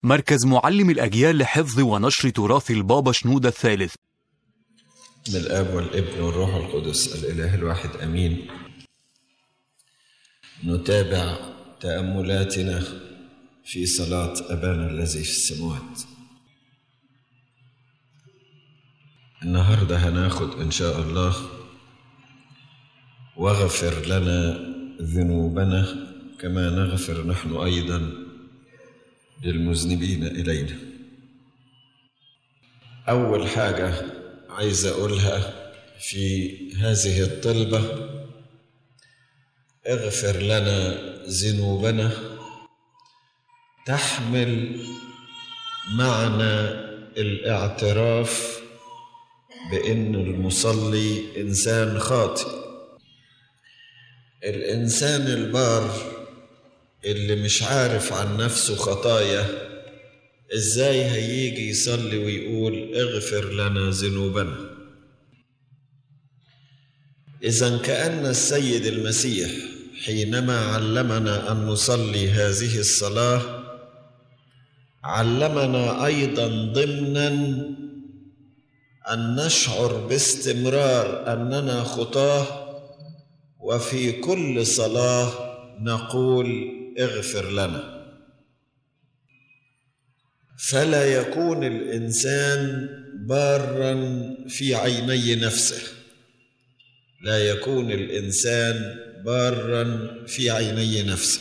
مركز معلم الأجيال لحفظ ونشر تراث البابا شنودة الثالث من الاب والابن والروح القدس الاله الواحد امين نتابع تاملاتنا في صلاه ابانا الذي في السماوات النهارده هناخد ان شاء الله واغفر لنا ذنوبنا كما نغفر نحن ايضا للمذنبين الينا اول حاجه عايز اقولها في هذه الطلبه اغفر لنا ذنوبنا تحمل معنى الاعتراف بان المصلي انسان خاطئ الانسان البار اللي مش عارف عن نفسه خطايا ازاي هيجي يصلي ويقول اغفر لنا ذنوبنا اذا كان السيد المسيح حينما علمنا ان نصلي هذه الصلاه علمنا ايضا ضمنا ان نشعر باستمرار اننا خطاه وفي كل صلاه نقول اغفر لنا فلا يكون الانسان بارا في عيني نفسه لا يكون الانسان بارا في عيني نفسه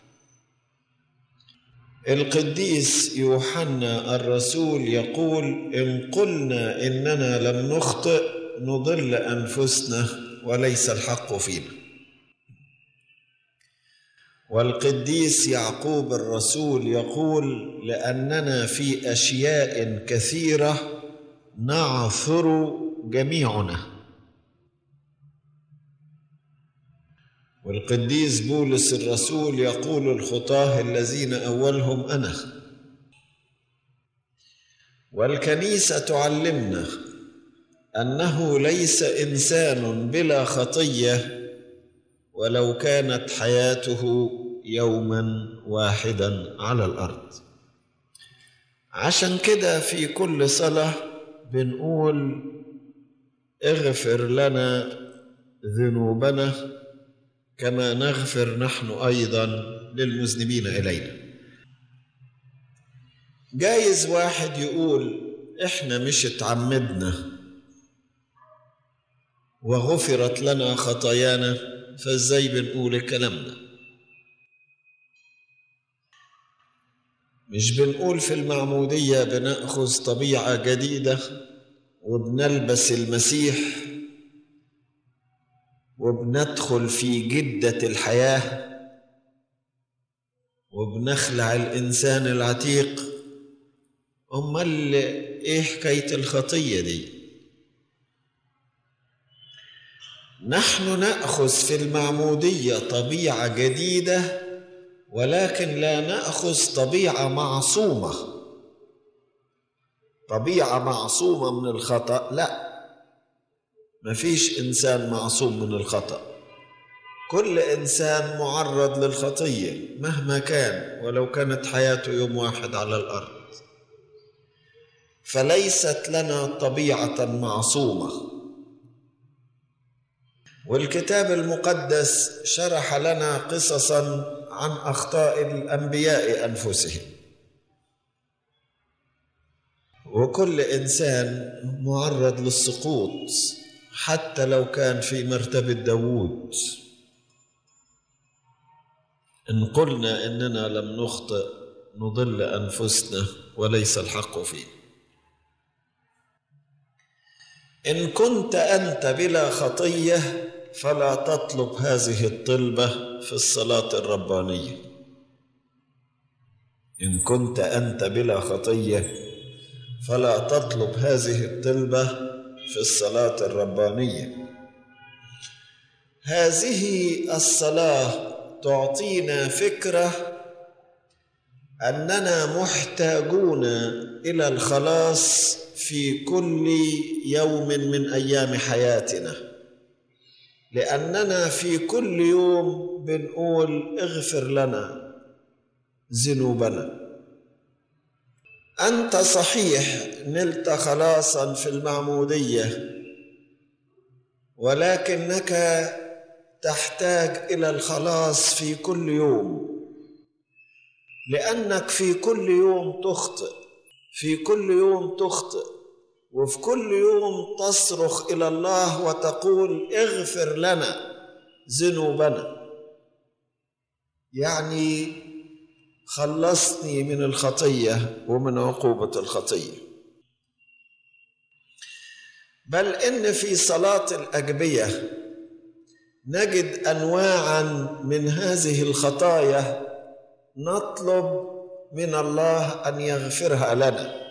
القديس يوحنا الرسول يقول ان قلنا اننا لم نخطئ نضل انفسنا وليس الحق فينا والقديس يعقوب الرسول يقول لاننا في اشياء كثيره نعثر جميعنا والقديس بولس الرسول يقول الخطاه الذين اولهم انا والكنيسه تعلمنا انه ليس انسان بلا خطيه ولو كانت حياته يوما واحدا على الارض عشان كده في كل صلاه بنقول اغفر لنا ذنوبنا كما نغفر نحن ايضا للمذنبين الينا جايز واحد يقول احنا مش اتعمدنا وغفرت لنا خطايانا فازاي بنقول الكلام ده مش بنقول في المعمودية بنأخذ طبيعة جديدة وبنلبس المسيح وبندخل في جدة الحياة وبنخلع الإنسان العتيق أمال إيه حكاية الخطية دي؟ نحن ناخذ في المعموديه طبيعه جديده ولكن لا ناخذ طبيعه معصومه طبيعه معصومه من الخطا لا مفيش انسان معصوم من الخطا كل انسان معرض للخطيه مهما كان ولو كانت حياته يوم واحد على الارض فليست لنا طبيعه معصومه والكتاب المقدس شرح لنا قصصا عن اخطاء الانبياء انفسهم وكل انسان معرض للسقوط حتى لو كان في مرتبه داوود ان قلنا اننا لم نخطئ نضل انفسنا وليس الحق فينا ان كنت انت بلا خطيه فلا تطلب هذه الطلبه في الصلاه الربانيه ان كنت انت بلا خطيه فلا تطلب هذه الطلبه في الصلاه الربانيه هذه الصلاه تعطينا فكره اننا محتاجون الى الخلاص في كل يوم من ايام حياتنا لاننا في كل يوم بنقول اغفر لنا ذنوبنا انت صحيح نلت خلاصا في المعموديه ولكنك تحتاج الى الخلاص في كل يوم لانك في كل يوم تخطئ في كل يوم تخطئ وفي كل يوم تصرخ الى الله وتقول اغفر لنا ذنوبنا يعني خلصني من الخطيه ومن عقوبه الخطيه بل ان في صلاه الاجبيه نجد انواعا من هذه الخطايا نطلب من الله ان يغفرها لنا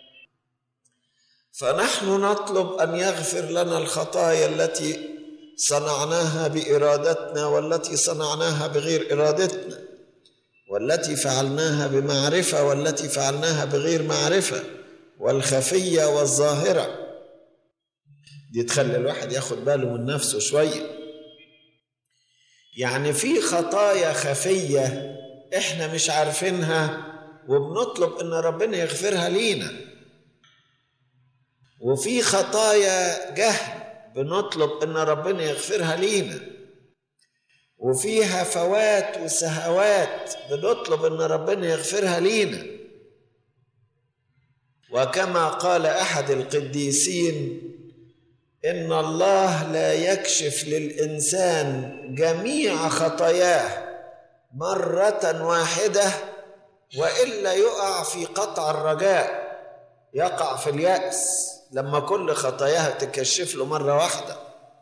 فنحن نطلب ان يغفر لنا الخطايا التي صنعناها بارادتنا والتي صنعناها بغير ارادتنا والتي فعلناها بمعرفه والتي فعلناها بغير معرفه والخفيه والظاهره دي تخلي الواحد ياخد باله من نفسه شويه يعني في خطايا خفيه احنا مش عارفينها وبنطلب ان ربنا يغفرها لينا وفي خطايا جهل بنطلب ان ربنا يغفرها لينا وفي هفوات وسهوات بنطلب ان ربنا يغفرها لينا وكما قال احد القديسين ان الله لا يكشف للانسان جميع خطاياه مره واحده والا يقع في قطع الرجاء يقع في الياس لما كل خطاياها تكشف له مره واحده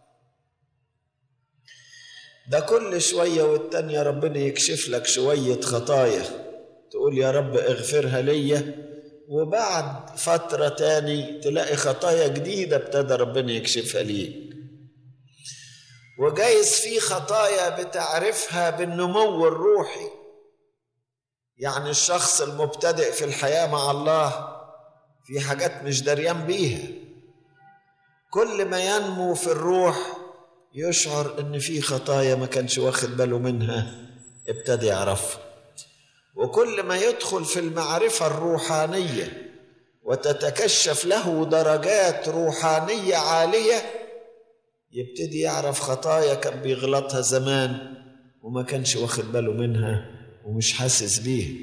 ده كل شويه والتانيه ربنا يكشف لك شويه خطايا تقول يا رب اغفرها ليا وبعد فترة تاني تلاقي خطايا جديدة ابتدى ربنا يكشفها ليك وجايز في خطايا بتعرفها بالنمو الروحي يعني الشخص المبتدئ في الحياة مع الله في حاجات مش دريان بيها كل ما ينمو في الروح يشعر ان في خطايا ما كانش واخد باله منها ابتدى يعرفها وكل ما يدخل في المعرفة الروحانية وتتكشف له درجات روحانية عالية يبتدي يعرف خطايا كان بيغلطها زمان وما كانش واخد باله منها ومش حاسس بيها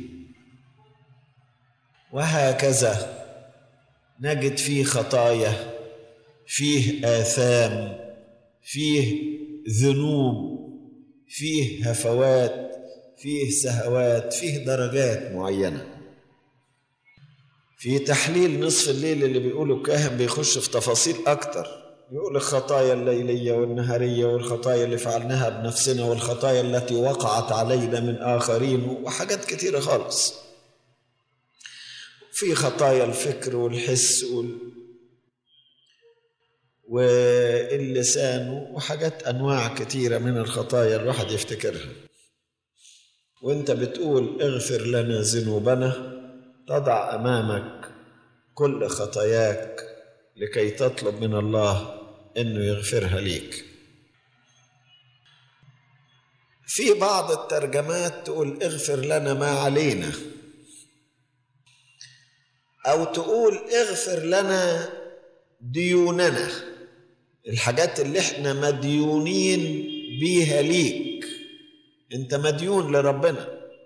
وهكذا نجد فيه خطايا فيه آثام فيه ذنوب فيه هفوات فيه سهوات فيه درجات معينة في تحليل نصف الليل اللي بيقوله الكاهن بيخش في تفاصيل أكتر يقول الخطايا الليلية والنهارية والخطايا اللي فعلناها بنفسنا والخطايا التي وقعت علينا من آخرين وحاجات كتيرة خالص في خطايا الفكر والحس وال... واللسان وحاجات أنواع كتيرة من الخطايا الواحد يفتكرها وانت بتقول اغفر لنا ذنوبنا تضع امامك كل خطاياك لكي تطلب من الله انه يغفرها ليك في بعض الترجمات تقول اغفر لنا ما علينا او تقول اغفر لنا ديوننا الحاجات اللي احنا مديونين بيها ليك انت مديون لربنا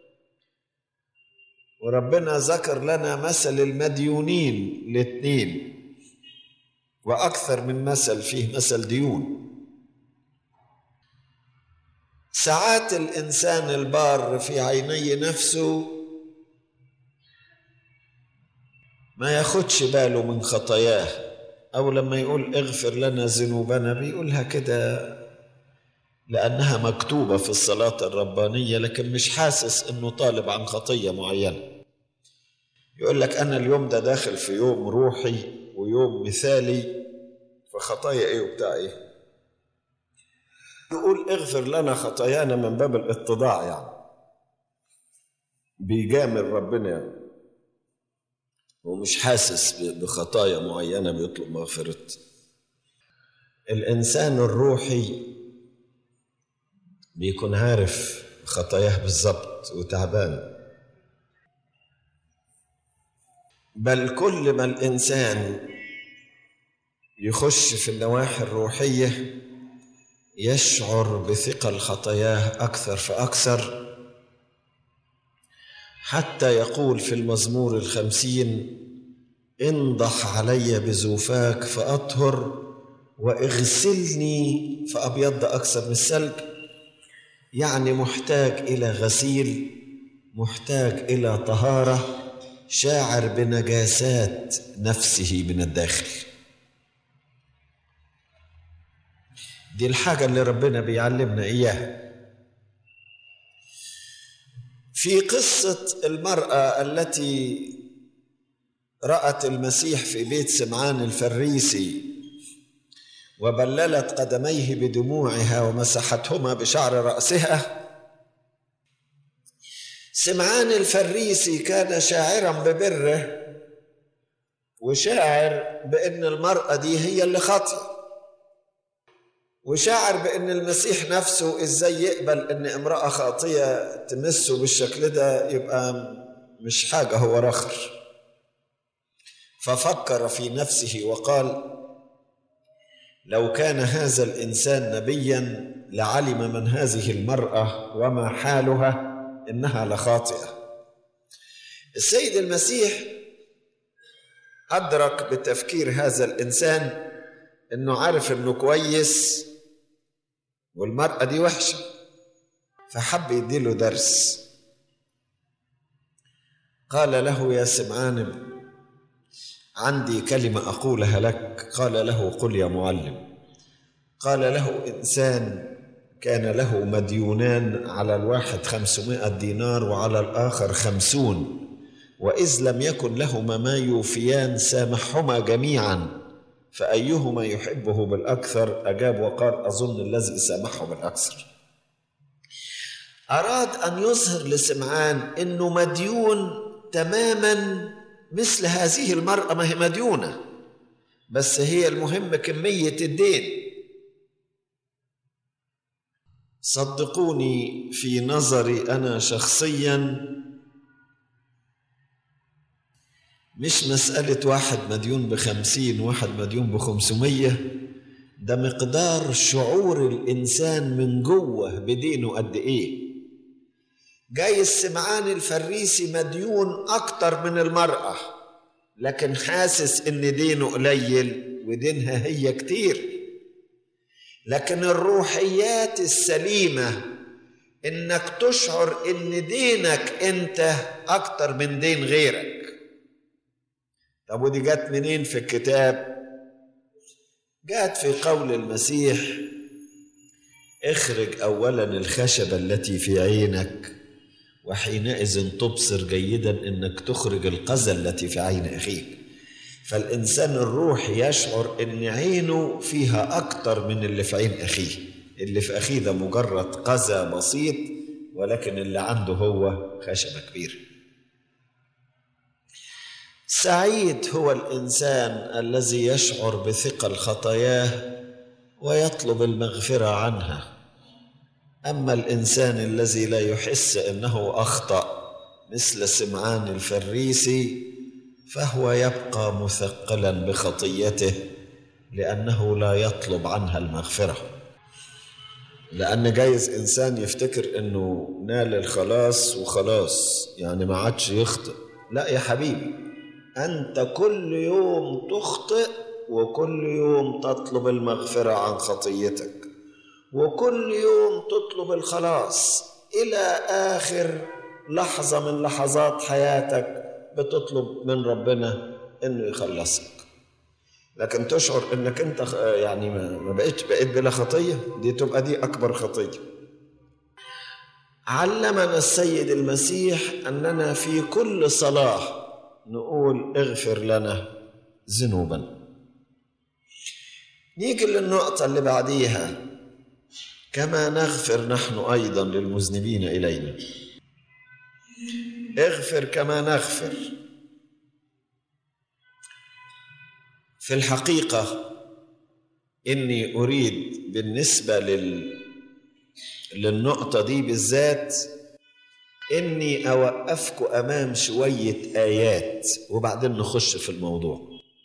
وربنا ذكر لنا مثل المديونين الاثنين واكثر من مثل فيه مثل ديون ساعات الانسان البار في عيني نفسه ما ياخدش باله من خطاياه او لما يقول اغفر لنا ذنوبنا بيقولها كده لأنها مكتوبة في الصلاة الربانية لكن مش حاسس إنه طالب عن خطية معينة يقول لك أنا اليوم ده داخل في يوم روحي ويوم مثالي فخطايا إيه وبتاع إيه يقول اغفر لنا خطايانا من باب الاتضاع يعني بيجامل ربنا يعني ومش حاسس بخطايا معينة بيطلب مغفرة الإنسان الروحي بيكون عارف خطاياه بالظبط وتعبان بل كل ما الإنسان يخش في النواحي الروحية يشعر بثقل خطاياه أكثر فأكثر حتى يقول في المزمور الخمسين انضح علي بزوفاك فأطهر واغسلني فأبيض أكثر من الثلج يعني محتاج إلى غسيل محتاج إلى طهارة شاعر بنجاسات نفسه من الداخل دي الحاجة اللي ربنا بيعلمنا إياها في قصة المرأة التي رأت المسيح في بيت سمعان الفريسي وبللت قدميه بدموعها ومسحتهما بشعر رأسها سمعان الفريسي كان شاعرا ببره وشاعر بأن المرأة دي هي اللي خاطئة وشاعر بأن المسيح نفسه إزاي يقبل أن امرأة خاطية تمسه بالشكل ده يبقى مش حاجة هو رخر ففكر في نفسه وقال لو كان هذا الإنسان نبيا لعلم من هذه المرأة وما حالها إنها لخاطئة السيد المسيح أدرك بتفكير هذا الإنسان إنه عارف إنه كويس والمرأة دي وحشة فحب يديله درس قال له يا سمعان عندي كلمة أقولها لك قال له قل يا معلم قال له إنسان كان له مديونان على الواحد خمسمائة دينار وعلى الآخر خمسون وإذ لم يكن لهما ما يوفيان سامحهما جميعا فأيهما يحبه بالأكثر أجاب وقال أظن الذي سامحه بالأكثر أراد أن يظهر لسمعان أنه مديون تماما مثل هذه المرأة ما هي مديونة بس هي المهم كمية الدين صدقوني في نظري أنا شخصيا مش مسألة واحد مديون بخمسين واحد مديون بخمسمية ده مقدار شعور الإنسان من جوه بدينه قد إيه جاي السمعان الفريسي مديون أكتر من المرأة لكن حاسس إن دينه قليل ودينها هي كتير لكن الروحيات السليمة إنك تشعر إن دينك أنت أكتر من دين غيرك طب ودي جت منين في الكتاب جاءت في قول المسيح اخرج اولا الخشبه التي في عينك وحينئذ تبصر جيدا انك تخرج القذى التي في عين اخيك فالانسان الروحي يشعر ان عينه فيها اكتر من اللي في عين اخيه اللي في اخيه ده مجرد قذى بسيط ولكن اللي عنده هو خشبه كبيره سعيد هو الانسان الذي يشعر بثقل خطاياه ويطلب المغفره عنها اما الانسان الذي لا يحس انه اخطا مثل سمعان الفريسي فهو يبقى مثقلا بخطيته لانه لا يطلب عنها المغفره لان جايز انسان يفتكر انه نال الخلاص وخلاص يعني ما عادش يخطئ لا يا حبيبي أنت كل يوم تخطئ وكل يوم تطلب المغفرة عن خطيتك وكل يوم تطلب الخلاص إلى آخر لحظة من لحظات حياتك بتطلب من ربنا إنه يخلصك لكن تشعر إنك أنت يعني ما بقيتش بقيت بلا خطية دي تبقى دي أكبر خطية علمنا السيد المسيح أننا في كل صلاة نقول اغفر لنا ذنوبا نيجي للنقطة اللي بعديها كما نغفر نحن أيضا للمذنبين إلينا اغفر كما نغفر في الحقيقة إني أريد بالنسبة لل... للنقطة دي بالذات إني أوقفكم أمام شوية آيات وبعدين نخش في الموضوع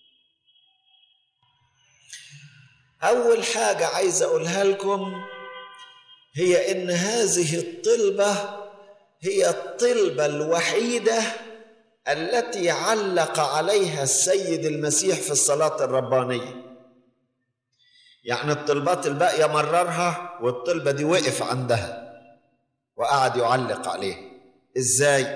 أول حاجة عايز أقولها لكم هي إن هذه الطلبة هي الطلبة الوحيدة التي علق عليها السيد المسيح في الصلاة الربانية يعني الطلبات الباقية مررها والطلبة دي وقف عندها وقعد يعلق عليها ازاي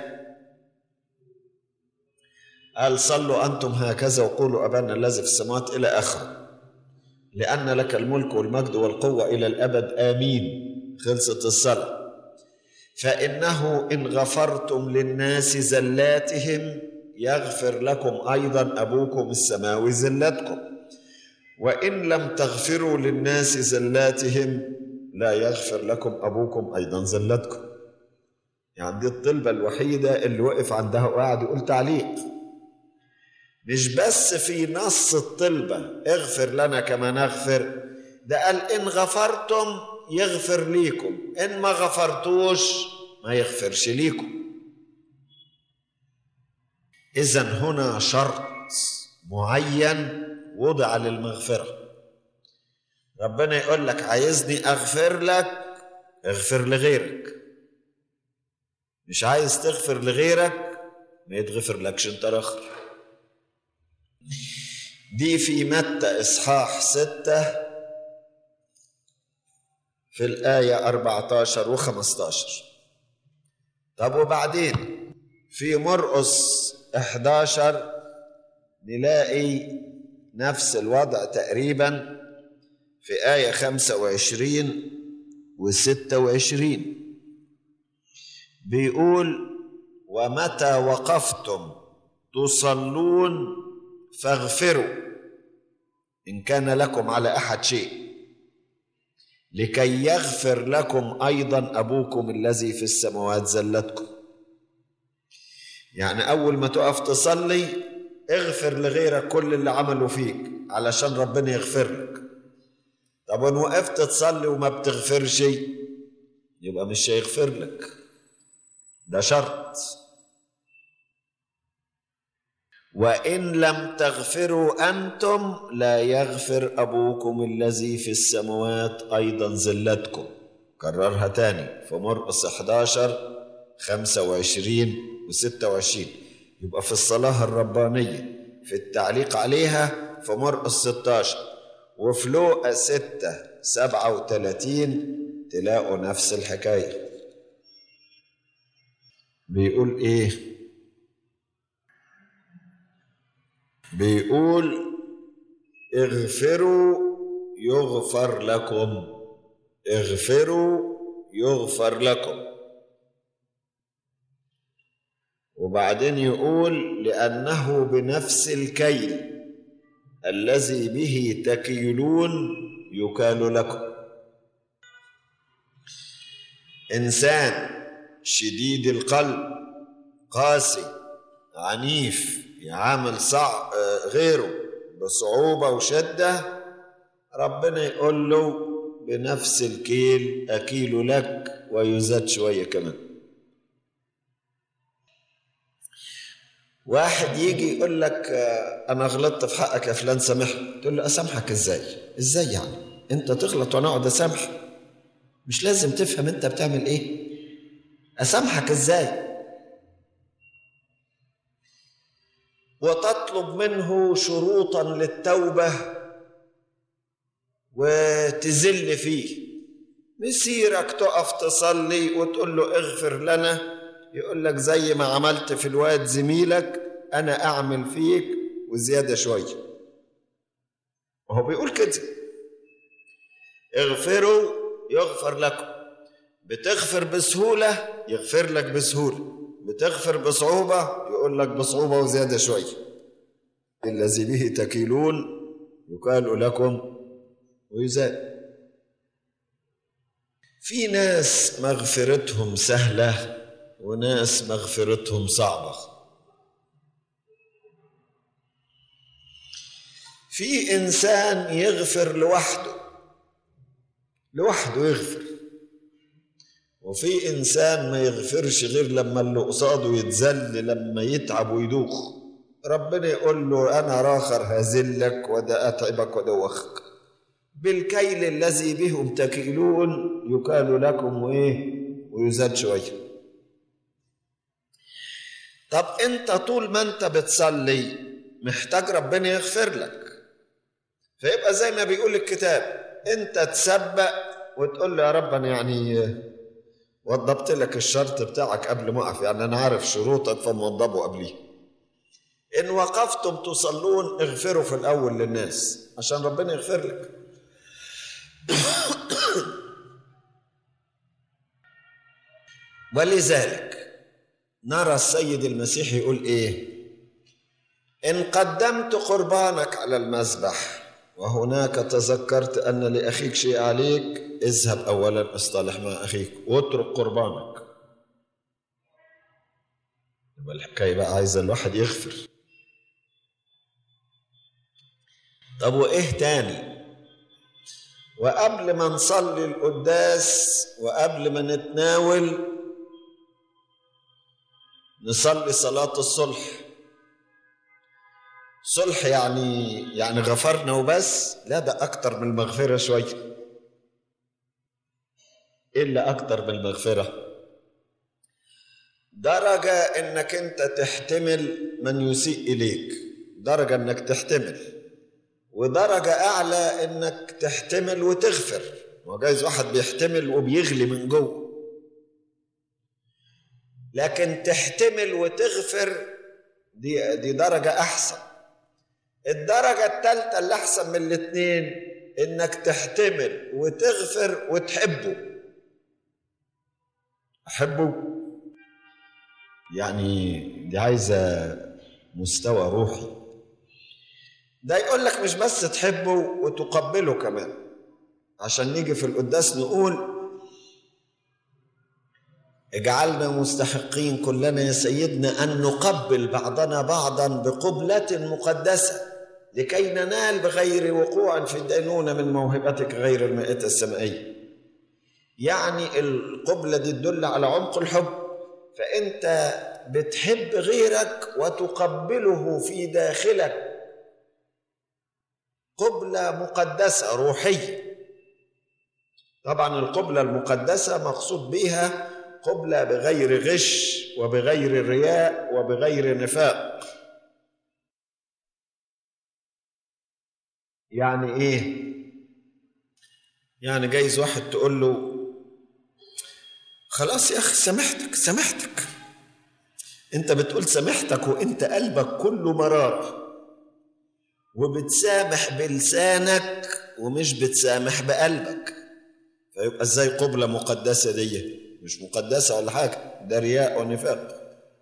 قال صلوا أنتم هكذا وقولوا أبانا الذي في السماوات إلى آخره لأن لك الملك والمجد والقوة إلى الأبد آمين خلصت الصلاة فإنه إن غفرتم للناس زلاتهم يغفر لكم أيضا أبوكم السماوي زلاتكم وإن لم تغفروا للناس زلاتهم لا يغفر لكم أبوكم أيضا زلاتكم يعني دي الطلبة الوحيدة اللي وقف عندها وقعد يقول تعليق مش بس في نص الطلبة اغفر لنا كما نغفر ده قال إن غفرتم يغفر ليكم إن ما غفرتوش ما يغفرش ليكم إذا هنا شرط معين وضع للمغفرة ربنا يقول لك عايزني أغفر لك اغفر لغيرك مش عايز تغفر لغيرك ما يتغفر لكش انت الاخر دي في متى اصحاح ستة في الآية 14 و 15 طب وبعدين في مرقس 11 نلاقي نفس الوضع تقريبا في آية 25 و 26 بيقول ومتى وقفتم تصلون فاغفروا ان كان لكم على احد شيء لكي يغفر لكم ايضا ابوكم الذي في السماوات زلتكم يعني اول ما تقف تصلي اغفر لغيرك كل اللي عملوا فيك علشان ربنا يغفر لك طب وان وقفت تصلي وما بتغفرش يبقى مش هيغفر لك ده شرط وان لم تغفروا انتم لا يغفر ابوكم الذي في السماوات ايضا زلتكم كررها تاني في مرقس 11 25 و 26 يبقى في الصلاه الربانيه في التعليق عليها في مرقس 16 وفي لوقا 6 37 تلاقوا نفس الحكايه بيقول ايه بيقول اغفروا يغفر لكم اغفروا يغفر لكم وبعدين يقول لانه بنفس الكيل الذي به تكيلون يكال لكم انسان شديد القلب قاسي عنيف يعامل صعب غيره بصعوبة وشدة ربنا يقول له بنفس الكيل أكيل لك ويزاد شوية كمان واحد يجي يقول لك أنا غلطت في حقك يا فلان سامحني تقول له أسامحك إزاي؟ إزاي يعني؟ أنت تغلط وأنا أقعد أسامحك مش لازم تفهم أنت بتعمل إيه؟ أسامحك إزاي؟ وتطلب منه شروطا للتوبة وتزل فيه مسيرك تقف تصلي وتقول له اغفر لنا يقول لك زي ما عملت في الواد زميلك أنا أعمل فيك وزيادة شوية وهو بيقول كده اغفروا يغفر لكم بتغفر بسهولة يغفر لك بسهولة بتغفر بصعوبة يقول لك بصعوبة وزيادة شوية الذي به تكيلون يقال لكم ويزاد في ناس مغفرتهم سهلة وناس مغفرتهم صعبة في إنسان يغفر لوحده لوحده يغفر وفي إنسان ما يغفرش غير لما اللي قصاده يتذل لما يتعب ويدوخ ربنا يقول له أنا راخر هذلك وده أتعبك ودوخك بالكيل الذي بهم تكيلون يكال لكم وإيه ويزاد شوية طب أنت طول ما أنت بتصلي محتاج ربنا يغفر لك فيبقى زي ما بيقول الكتاب أنت تسبق وتقول له يا رب أنا يعني وضبت لك الشرط بتاعك قبل ما أقف يعني أنا عارف شروطك فموضبه قبليه إن وقفتم تصلون اغفروا في الأول للناس عشان ربنا يغفر لك ولذلك نرى السيد المسيح يقول إيه إن قدمت قربانك على المذبح وهناك تذكرت أن لأخيك شيء عليك اذهب أولا اصطلح مع أخيك واترك قربانك يبقى الحكاية بقى عايزة الواحد يغفر طب وإيه تاني وقبل ما نصلي القداس وقبل ما نتناول نصلي صلاة الصلح صلح يعني يعني غفرنا وبس لا ده أكتر من المغفرة شوية إلا أكتر من المغفرة درجة إنك أنت تحتمل من يسيء إليك درجة إنك تحتمل ودرجة أعلى إنك تحتمل وتغفر وجايز واحد بيحتمل وبيغلي من جوه لكن تحتمل وتغفر دي دي درجة أحسن الدرجة الثالثة اللي أحسن من الاتنين إنك تحتمل وتغفر وتحبه أحبه يعني دي عايزة مستوى روحي ده يقول لك مش بس تحبه وتقبله كمان عشان نيجي في القداس نقول اجعلنا مستحقين كلنا يا سيدنا أن نقبل بعضنا بعضا بقبلة مقدسة لكي ننال بغير وقوع في الدينونة من موهبتك غير المائة السمائية يعني القبلة دي تدل على عمق الحب فأنت بتحب غيرك وتقبله في داخلك قبلة مقدسة روحية طبعا القبلة المقدسة مقصود بها قبلة بغير غش وبغير رياء وبغير نفاق يعني ايه يعني جايز واحد تقول له خلاص يا اخي سامحتك سامحتك انت بتقول سامحتك وانت قلبك كله مراره وبتسامح بلسانك ومش بتسامح بقلبك فيبقى ازاي قبلة مقدسة دي مش مقدسة ولا حاجة ده رياء ونفاق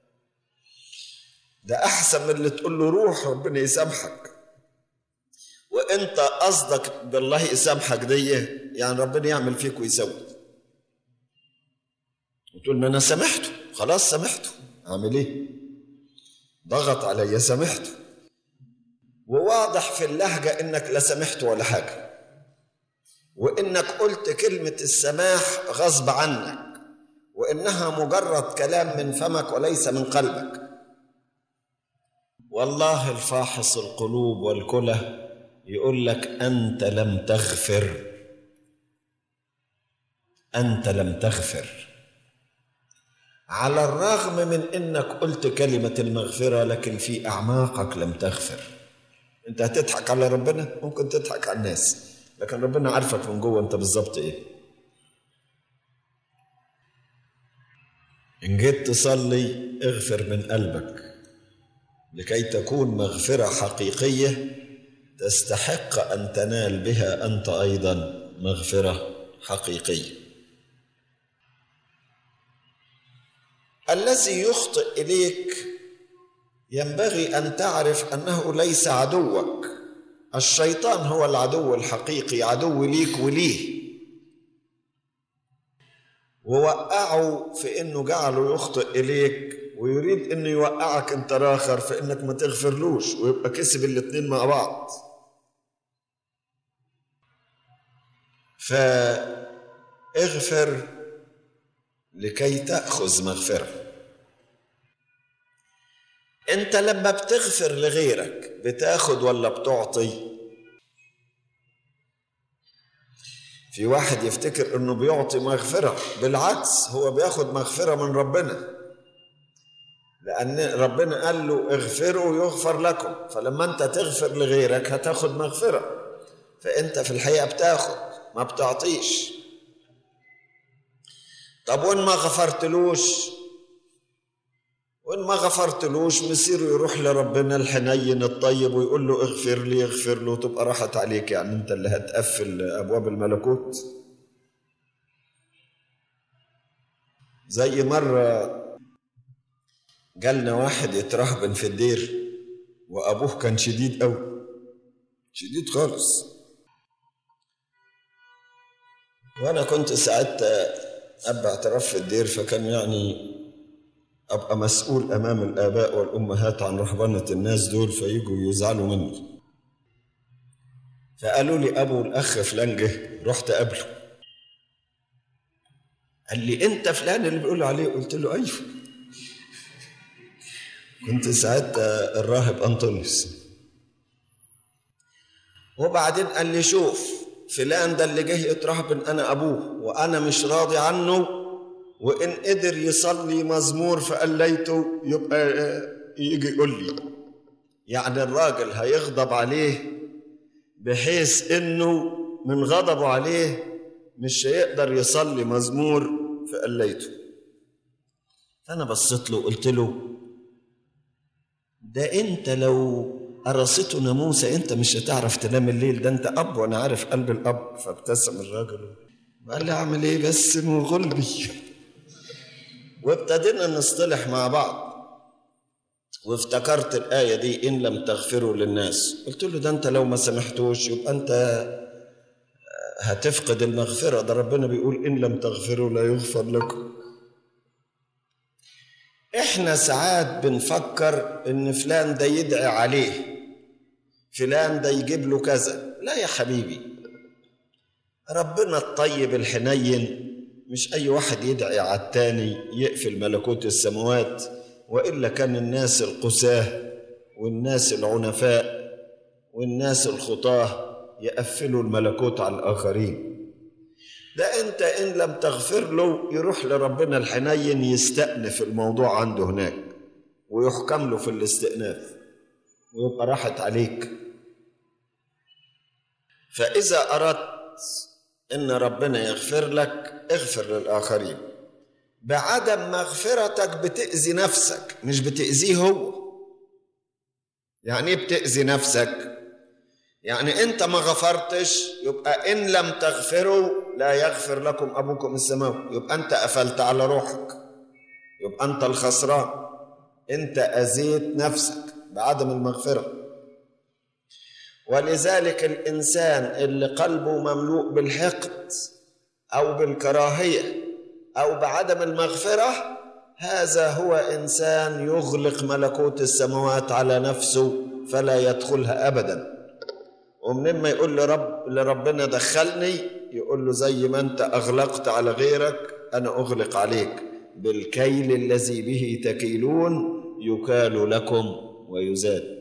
ده أحسن من اللي تقول له روح ربنا يسامحك وانت قصدك بالله يسامحك دي يعني ربنا يعمل فيك ويسوي وتقول ما انا سامحته خلاص سامحته اعمل ايه ضغط عليا سامحته وواضح في اللهجة إنك لا سمحت ولا حاجة وإنك قلت كلمة السماح غصب عنك وإنها مجرد كلام من فمك وليس من قلبك والله الفاحص القلوب والكلى يقول لك أنت لم تغفر أنت لم تغفر على الرغم من إنك قلت كلمة المغفرة لكن في أعماقك لم تغفر انت هتضحك على ربنا ممكن تضحك على الناس لكن ربنا عارفك من جوه انت بالظبط ايه ان جيت تصلي اغفر من قلبك لكي تكون مغفره حقيقيه تستحق ان تنال بها انت ايضا مغفره حقيقيه الذي يخطئ اليك ينبغي ان تعرف انه ليس عدوك الشيطان هو العدو الحقيقي عدو ليك وليه ووقعه في انه جعله يخطئ اليك ويريد انه يوقعك انت راخر في انك ما تغفرلوش ويبقى كسب الاتنين مع بعض فاغفر لكي تأخذ مغفرة انت لما بتغفر لغيرك بتاخد ولا بتعطي في واحد يفتكر انه بيعطي مغفرة بالعكس هو بياخد مغفرة من ربنا لأن ربنا قال له اغفروا يغفر لكم فلما أنت تغفر لغيرك هتاخد مغفرة فأنت في الحقيقة بتاخد ما بتعطيش طب وإن ما غفرتلوش وإن ما غفرتلوش مصيره يروح لربنا الحنين الطيب ويقول له اغفر لي اغفر له تبقى راحت عليك يعني أنت اللي هتقفل أبواب الملكوت زي مرة جالنا واحد يترهبن في الدير وابوه كان شديد قوي شديد خالص وانا كنت ساعات ابقى اعتراف في الدير فكان يعني ابقى مسؤول امام الاباء والامهات عن رهبنه الناس دول فيجوا يزعلوا مني فقالوا لي ابو الاخ فلان جه رحت قابله قال لي انت فلان اللي بيقولوا عليه قلت له ايوه كنت ساعتها الراهب أنطونيوس وبعدين قال لي شوف فلان ده اللي جه يترهبن أنا أبوه وأنا مش راضي عنه وإن قدر يصلي مزمور فقليته يبقى يجي يقول لي يعني الراجل هيغضب عليه بحيث إنه من غضبه عليه مش هيقدر يصلي مزمور فقليته فأنا بصيت له وقلت له ده انت لو قرصته ناموسه انت مش هتعرف تنام الليل ده انت اب وانا عارف قلب الاب فابتسم الراجل وقال لي اعمل ايه بس مغلبي وابتدينا نصطلح مع بعض وافتكرت الآية دي إن لم تغفروا للناس قلت له ده أنت لو ما سمحتوش يبقى أنت هتفقد المغفرة ده ربنا بيقول إن لم تغفروا لا يغفر لكم احنا ساعات بنفكر ان فلان ده يدعي عليه فلان ده يجيب له كذا لا يا حبيبي ربنا الطيب الحنين مش اي واحد يدعي على التاني يقفل ملكوت السماوات والا كان الناس القساه والناس العنفاء والناس الخطاه يقفلوا الملكوت على الاخرين ده انت ان لم تغفر له يروح لربنا الحنين يستأنف الموضوع عنده هناك ويحكم له في الاستئناف ويبقى راحت عليك فإذا أردت إن ربنا يغفر لك اغفر للآخرين بعدم مغفرتك بتأذي نفسك مش بتأذيه هو يعني ايه بتأذي نفسك يعني انت ما غفرتش يبقى ان لم تغفروا لا يغفر لكم ابوكم السماوي يبقى انت قفلت على روحك يبقى انت الخسران انت اذيت نفسك بعدم المغفره ولذلك الانسان اللي قلبه مملوء بالحقد او بالكراهيه او بعدم المغفره هذا هو انسان يغلق ملكوت السماوات على نفسه فلا يدخلها ابدا ومنين ما يقول لرب لربنا دخلني يقول له زي ما انت اغلقت على غيرك انا اغلق عليك بالكيل الذي به تكيلون يكال لكم ويزاد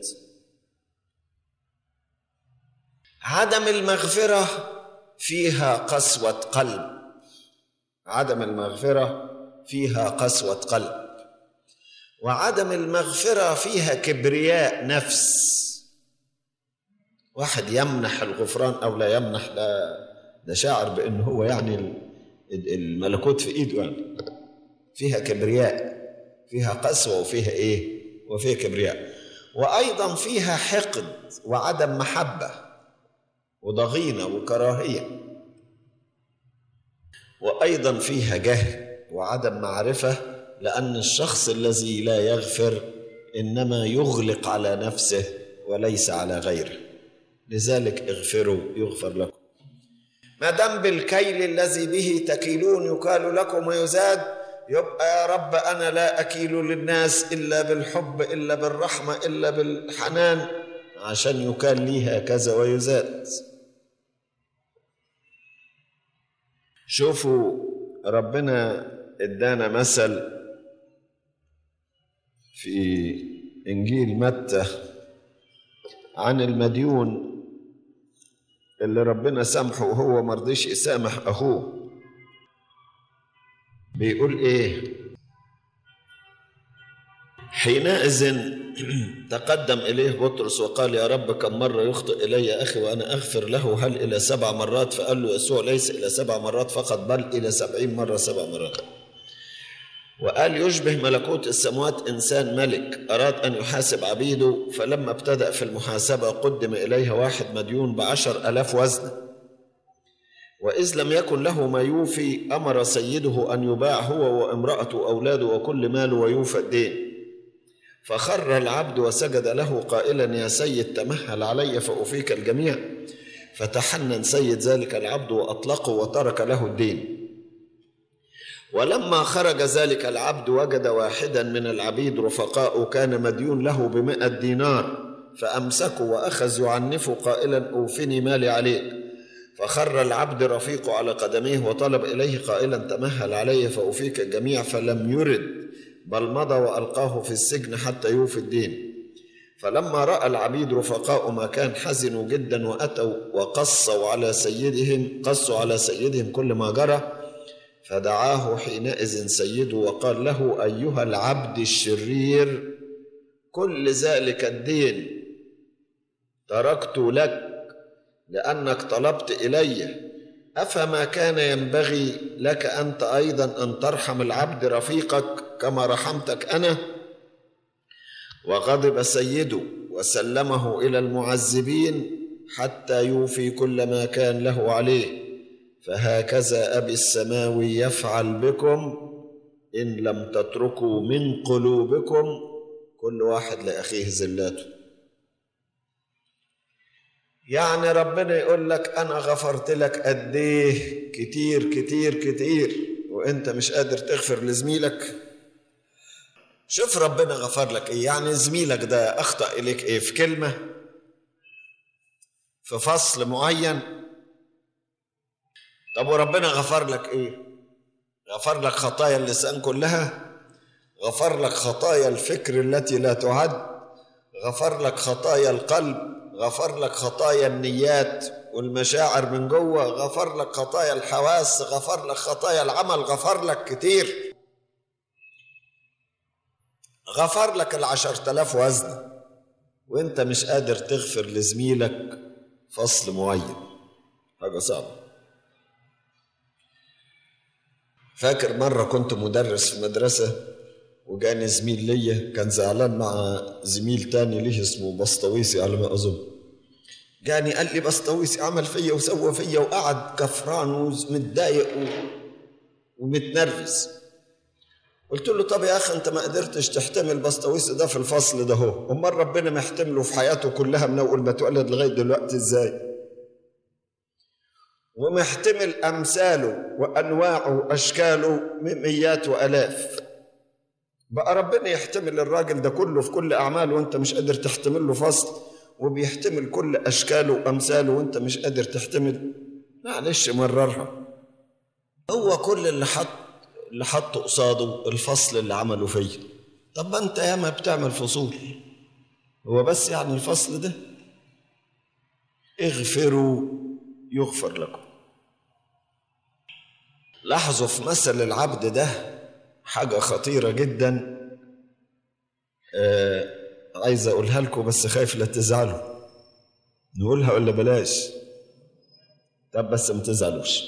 عدم المغفره فيها قسوه قلب عدم المغفره فيها قسوه قلب وعدم المغفره فيها كبرياء نفس واحد يمنح الغفران او لا يمنح ده ده شاعر بان هو يعني الملكوت في ايده يعني فيها كبرياء فيها قسوه وفيها ايه وفيها كبرياء وايضا فيها حقد وعدم محبه وضغينه وكراهيه وايضا فيها جهل وعدم معرفه لان الشخص الذي لا يغفر انما يغلق على نفسه وليس على غيره لذلك اغفروا يغفر لكم ما دام بالكيل الذي به تكيلون يكال لكم ويزاد يبقى يا رب انا لا اكيل للناس الا بالحب الا بالرحمه الا بالحنان عشان يكال لي هكذا ويزاد شوفوا ربنا ادانا مثل في انجيل متى عن المديون اللي ربنا سامحه وهو مرضيش يسامح اخوه بيقول ايه حينئذ تقدم إليه بطرس وقال يا رب كم مرة يخطئ إلي أخي وأنا أغفر له هل إلى سبع مرات فقال له يسوع ليس إلى سبع مرات فقط بل إلى سبعين مرة سبع مرات وقال يشبه ملكوت السماوات إنسان ملك أراد أن يحاسب عبيده فلما ابتدأ في المحاسبة قدم إليه واحد مديون بعشر ألاف وزنه وإذ لم يكن له ما يوفي أمر سيده أن يباع هو وامرأته وأولاده وكل ماله ويوفى الدين فخر العبد وسجد له قائلا يا سيد تمهل علي فأوفيك الجميع فتحنن سيد ذلك العبد وأطلقه وترك له الدين ولما خرج ذلك العبد وجد واحدا من العبيد رفقاء كان مديون له بمئة دينار فأمسكوا وأخذ يعنفه قائلا أوفني مالي عليك فخر العبد رفيقه على قدميه وطلب إليه قائلا تمهل علي فأوفيك الجميع فلم يرد بل مضى وألقاه في السجن حتى يوفي الدين فلما رأى العبيد رفقاء ما كان حزنوا جدا وأتوا وقصوا على سيدهم قصوا على سيدهم كل ما جرى فدعاه حينئذ سيده وقال له أيها العبد الشرير كل ذلك الدين تركت لك لأنك طلبت إلي أفما كان ينبغي لك أنت أيضا أن ترحم العبد رفيقك كما رحمتك أنا وغضب سيده وسلمه إلى المعذبين حتى يوفي كل ما كان له عليه فهكذا أبي السماوي يفعل بكم إن لم تتركوا من قلوبكم كل واحد لأخيه زلاته يعني ربنا يقول لك أنا غفرت لك قد إيه كتير كتير كتير وأنت مش قادر تغفر لزميلك شوف ربنا غفر لك إيه يعني زميلك ده أخطأ إليك إيه في كلمة في فصل معين طب وربنا غفر لك إيه غفر لك خطايا اللسان كلها غفر لك خطايا الفكر التي لا تعد غفر لك خطايا القلب غفر لك خطايا النيات والمشاعر من جوه غفر لك خطايا الحواس غفر لك خطايا العمل غفر لك كتير غفر لك العشر تلاف وزن وانت مش قادر تغفر لزميلك فصل معين حاجة صعبة فاكر مرة كنت مدرس في مدرسة وجاني زميل ليا كان زعلان مع زميل تاني ليه اسمه بسطويسي على ما اظن جاني قال لي بسطويسي عمل فيا وسوى فيا وقعد كفران ومتضايق و... ومتنرفز قلت له طب يا اخي انت ما قدرتش تحتمل بسطويسي ده في الفصل ده هو امال ربنا محتمله في حياته كلها من اول ما اتولد لغايه دلوقتي ازاي ومحتمل امثاله وانواعه واشكاله مئات والاف بقى ربنا يحتمل الراجل ده كله في كل أعماله وأنت مش قادر تحتمل له فصل وبيحتمل كل أشكاله وأمثاله وأنت مش قادر تحتمل معلش مررها هو كل اللي حط اللي حطه قصاده الفصل اللي عمله فيه طب ما أنت ياما بتعمل فصول هو بس يعني الفصل ده اغفروا يغفر لكم لاحظوا في مثل العبد ده حاجة خطيرة جدا آه عايز أقولها لكم بس خايف لا تزعلوا نقولها ولا بلاش طب بس ما تزعلوش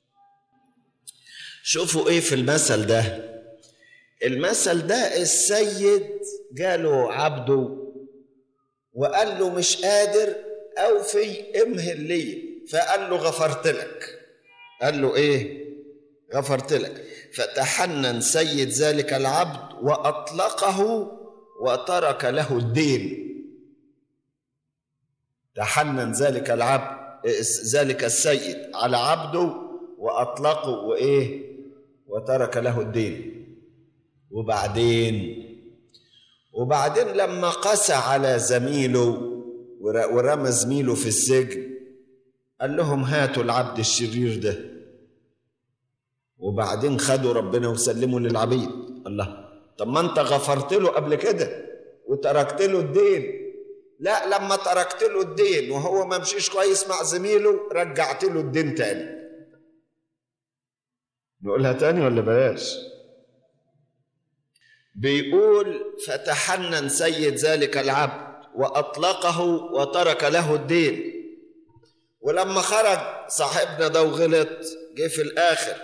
شوفوا ايه في المثل ده المثل ده السيد جاله عبده وقال له مش قادر اوفي امهل لي فقال له غفرت لك قال له ايه غفرت لك فتحنن سيد ذلك العبد واطلقه وترك له الدين تحنن ذلك العبد ذلك السيد على عبده واطلقه وايه وترك له الدين وبعدين وبعدين لما قسى على زميله ورمى زميله في السجن قال لهم هاتوا العبد الشرير ده وبعدين خدوا ربنا وسلموا للعبيد الله طب ما انت غفرت له قبل كده وتركت له الدين لا لما تركت له الدين وهو ما مشيش كويس مع زميله رجعت له الدين تاني نقولها تاني ولا بلاش بيقول فتحنن سيد ذلك العبد واطلقه وترك له الدين ولما خرج صاحبنا ده وغلط جه في الاخر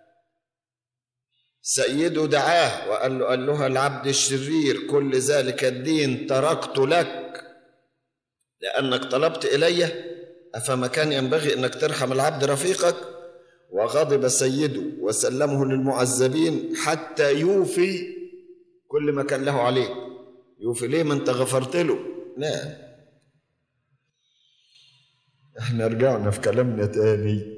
سيده دعاه وقال له قال له العبد الشرير كل ذلك الدين تركت لك لانك طلبت الي افما كان ينبغي انك ترحم العبد رفيقك وغضب سيده وسلمه للمعذبين حتى يوفي كل ما كان له عليه يوفي ليه ما انت غفرت له لا احنا رجعنا في كلامنا تاني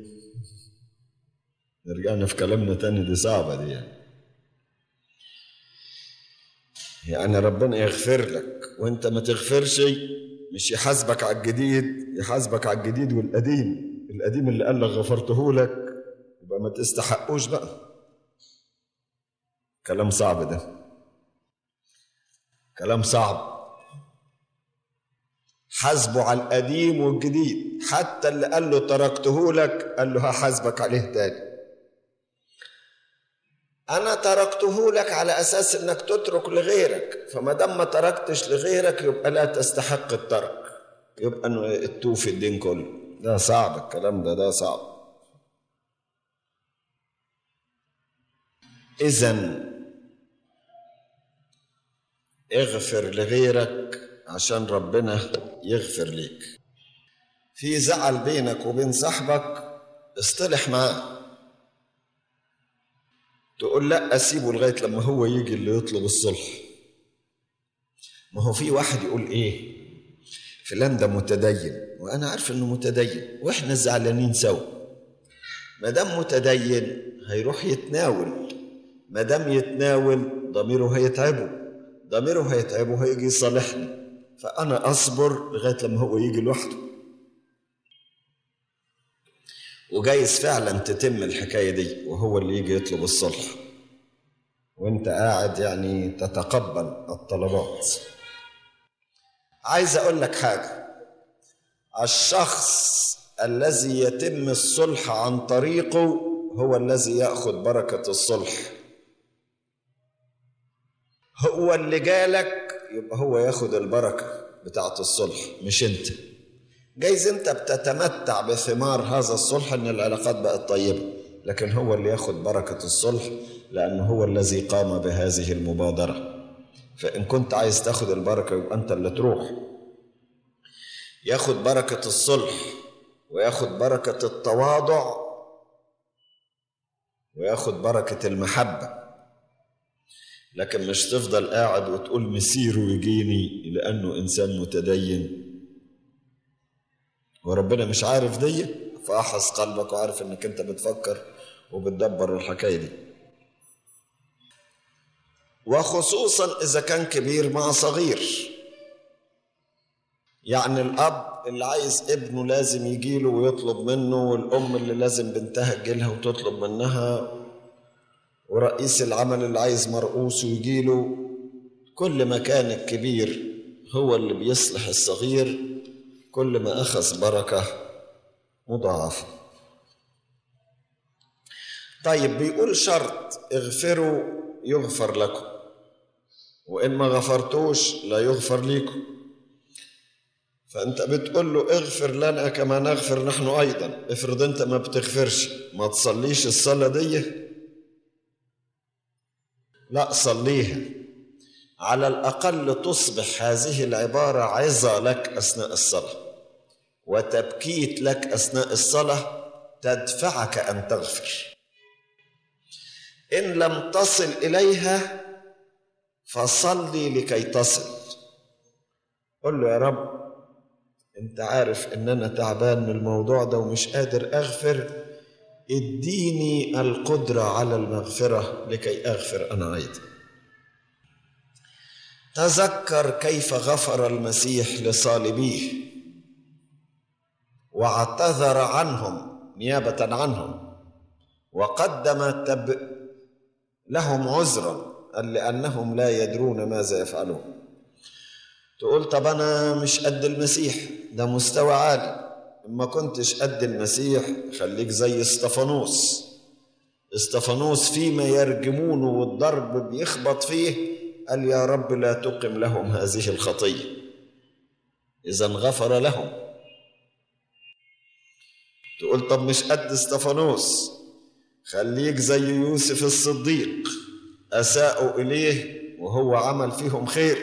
رجعنا في كلامنا تاني دي صعبة دي يعني. يعني ربنا يغفر لك وانت ما تغفرش مش يحاسبك على الجديد يحاسبك على الجديد والقديم القديم اللي قال لك غفرته لك يبقى ما تستحقوش بقى كلام صعب ده كلام صعب حاسبه على القديم والجديد حتى اللي قال له تركته لك قال له هحاسبك عليه تاني انا تركته لك على اساس انك تترك لغيرك فما دام ما تركتش لغيرك يبقى لا تستحق الترك يبقى انه توفي الدين كله ده صعب الكلام ده ده صعب اذا اغفر لغيرك عشان ربنا يغفر ليك في زعل بينك وبين صاحبك اصطلح معاه تقول لا اسيبه لغايه لما هو يجي اللي يطلب الصلح ما هو في واحد يقول ايه فلان ده متدين وانا عارف انه متدين واحنا زعلانين سوا ما دام متدين هيروح يتناول ما دام يتناول ضميره هيتعبه ضميره هيتعبه هيجي يصالحني فانا اصبر لغايه لما هو يجي لوحده وجايز فعلا تتم الحكايه دي وهو اللي يجي يطلب الصلح وانت قاعد يعني تتقبل الطلبات عايز اقول لك حاجه الشخص الذي يتم الصلح عن طريقه هو الذي ياخذ بركه الصلح هو اللي جالك يبقى هو ياخد البركه بتاعه الصلح مش انت جايز انت بتتمتع بثمار هذا الصلح ان العلاقات بقت طيبه لكن هو اللي ياخد بركه الصلح لانه هو الذي قام بهذه المبادره فان كنت عايز تاخد البركه يبقى انت اللي تروح ياخد بركه الصلح وياخد بركه التواضع وياخد بركه المحبه لكن مش تفضل قاعد وتقول مسيره يجيني لانه انسان متدين وربنا مش عارف دي فاحص قلبك وعارف انك انت بتفكر وبتدبر الحكايه دي وخصوصا اذا كان كبير مع صغير يعني الاب اللي عايز ابنه لازم يجيله ويطلب منه والام اللي لازم بنتها تجيلها وتطلب منها ورئيس العمل اللي عايز مرؤوسه يجيله كل ما كان الكبير هو اللي بيصلح الصغير كل ما أخذ بركة مضاعفة طيب بيقول شرط اغفروا يغفر لكم وإن ما غفرتوش لا يغفر لكم فأنت بتقول له اغفر لنا كما نغفر نحن أيضا افرض أنت ما بتغفرش ما تصليش الصلاة دي لا صليها على الأقل تصبح هذه العبارة عظة لك أثناء الصلاة وتبكيت لك أثناء الصلاة تدفعك أن تغفر إن لم تصل إليها فصلي لكي تصل قل له يا رب أنت عارف إن أنا تعبان من الموضوع ده ومش قادر أغفر اديني القدرة على المغفرة لكي أغفر أنا أيضا تذكر كيف غفر المسيح لصالبيه واعتذر عنهم نيابة عنهم وقدم تب لهم عذرا قال لأنهم لا يدرون ماذا يفعلون تقول طب أنا مش قد المسيح ده مستوى عالي ما كنتش قد المسيح خليك زي استفانوس استفانوس فيما يرجمونه والضرب بيخبط فيه قال يا رب لا تقم لهم هذه الخطية إذا غفر لهم تقول طب مش قد استفانوس خليك زي يوسف الصديق أساءوا إليه وهو عمل فيهم خير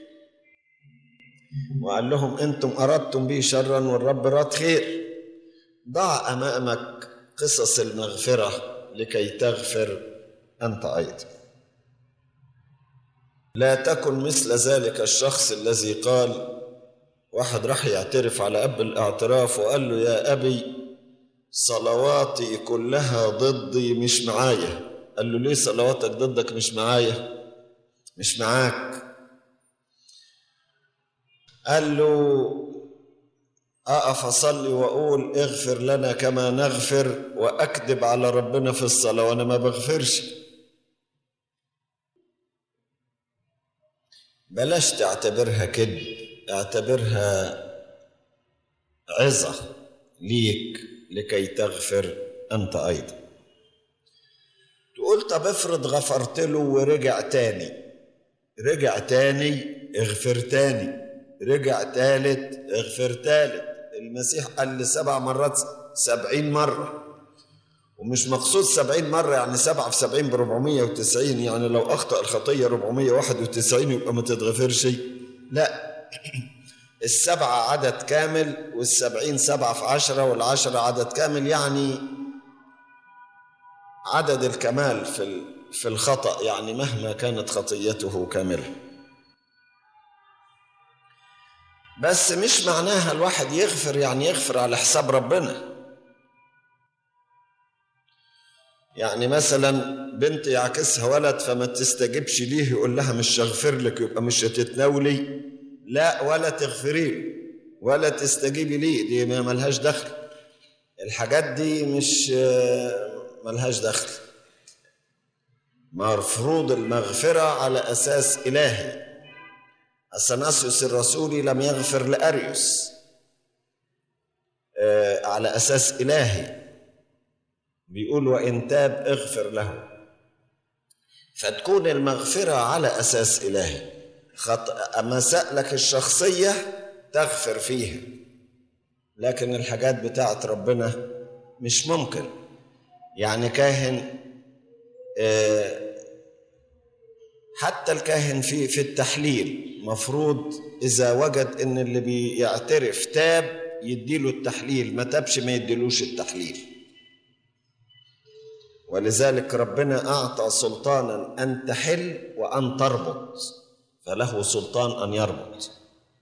وقال لهم أنتم أردتم بي شرا والرب راد خير ضع أمامك قصص المغفرة لكي تغفر أنت أيضا لا تكن مثل ذلك الشخص الذي قال واحد راح يعترف على أب الاعتراف وقال له يا أبي صلواتي كلها ضدي مش معايا قال له ليه صلواتك ضدك مش معايا مش معاك قال له أقف أصلي وأقول اغفر لنا كما نغفر وأكذب على ربنا في الصلاة وأنا ما بغفرش بلاش تعتبرها كذب اعتبرها عظة ليك لكي تغفر أنت أيضا تقول طب افرض غفرت له ورجع تاني رجع تاني اغفر تاني رجع تالت اغفر تالت المسيح قال لي سبع مرات سبعين مرة ومش مقصود سبعين مرة يعني سبعة في سبعين بربعمية وتسعين يعني لو أخطأ الخطية ربعمية واحد وتسعين يبقى ما تتغفرش لا السبعة عدد كامل والسبعين سبعة في عشرة والعشرة عدد كامل يعني عدد الكمال في في الخطأ يعني مهما كانت خطيته كاملة بس مش معناها الواحد يغفر يعني يغفر على حساب ربنا يعني مثلا بنت يعكسها ولد فما تستجبش ليه يقول لها مش هغفر لك يبقى مش هتتناولي لا ولا تغفري له ولا تستجيبي ليه دي ما ملهاش دخل الحاجات دي مش ملهاش دخل مفروض المغفرة على أساس إلهي أثناسيوس الرسولي لم يغفر لأريوس آه على أساس إلهي بيقول وإن تاب اغفر له فتكون المغفرة على أساس إلهي خط... مسائلك الشخصية تغفر فيها لكن الحاجات بتاعت ربنا مش ممكن يعني كاهن آه حتى الكاهن في في التحليل مفروض اذا وجد ان اللي بيعترف تاب يديله التحليل ما تابش ما يديلوش التحليل ولذلك ربنا اعطى سلطانا ان تحل وان تربط فله سلطان ان يربط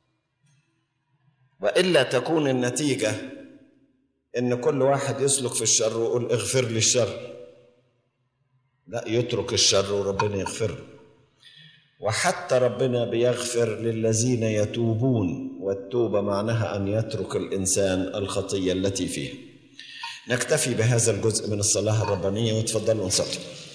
والا تكون النتيجه ان كل واحد يسلك في الشر ويقول اغفر لي الشر لا يترك الشر وربنا يغفر له وحتى ربنا بيغفر للذين يتوبون والتوبة معناها أن يترك الإنسان الخطية التي فيه نكتفي بهذا الجزء من الصلاة الربانية وتفضلوا نصلي